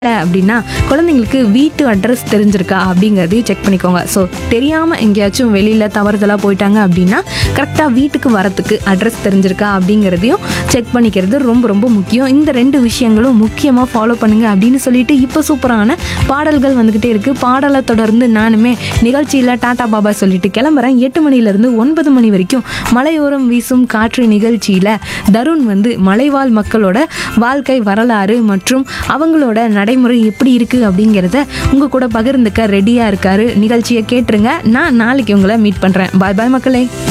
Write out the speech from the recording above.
இல்லை அப்படின்னா குழந்தைங்களுக்கு வீட்டு அட்ரஸ் தெரிஞ்சிருக்கா அப்படிங்கிறதையும் செக் பண்ணிக்கோங்க ஸோ தெரியாமல் எங்கேயாச்சும் வெளியில் தவறுதலாக போயிட்டாங்க அப்படின்னா கரெக்டாக வீட்டுக்கு வரத்துக்கு அட்ரஸ் தெரிஞ்சிருக்கா அப்படிங்கிறதையும் செக் பண்ணிக்கிறது ரொம்ப ரொம்ப முக்கியம் இந்த ரெண்டு விஷயங்களும் முக்கியமாக ஃபாலோ பண்ணுங்க அப்படின்னு சொல்லிட்டு இப்போ சூப்பரான பாடல்கள் வந்துக்கிட்டே இருக்குது பாடலை தொடர்ந்து நானுமே நிகழ்ச்சியில் டாடா பாபா சொல்லிட்டு கிளம்புறேன் எட்டு மணிலேருந்து ஒன்பது மணி வரைக்கும் மலையோரம் வீசும் காற்று நிகழ்ச்சியில் தருண் வந்து மலைவாழ் மக்களோட வாழ்க்கை வரலாறு மற்றும் அவங்களோட நடைமுறை எப்படி இருக்குது அப்படிங்கிறத உங்கள் கூட பகிர்ந்துக்க ரெடியாக இருக்காரு நிகழ்ச்சியை கேட்டுருங்க நான் நாளைக்கு உங்களை மீட் பண்ணுறேன் பாய் பாய் மக்களே